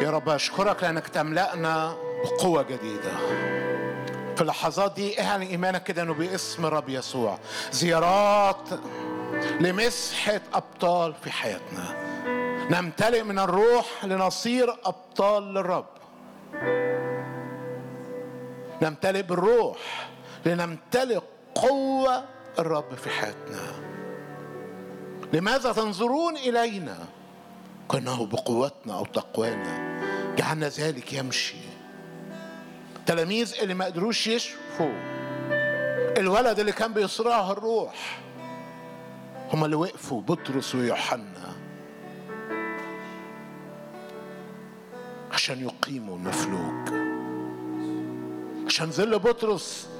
يا رب أشكرك لأنك تملأنا بقوة جديدة في اللحظات دي اعلن إيمانك كده إنه باسم الرب يسوع زيارات لمسحة أبطال في حياتنا نمتلئ من الروح لنصير أبطال للرب نمتلئ بالروح لنمتلئ قوة الرب في حياتنا لماذا تنظرون إلينا كأنه بقوتنا أو تقوانا جعلنا ذلك يمشي تلاميذ اللي ما قدروش يشفوا الولد اللي كان بيصرعه الروح هم اللي وقفوا بطرس ويوحنا عشان يقيموا المفلوج عشان ظل بطرس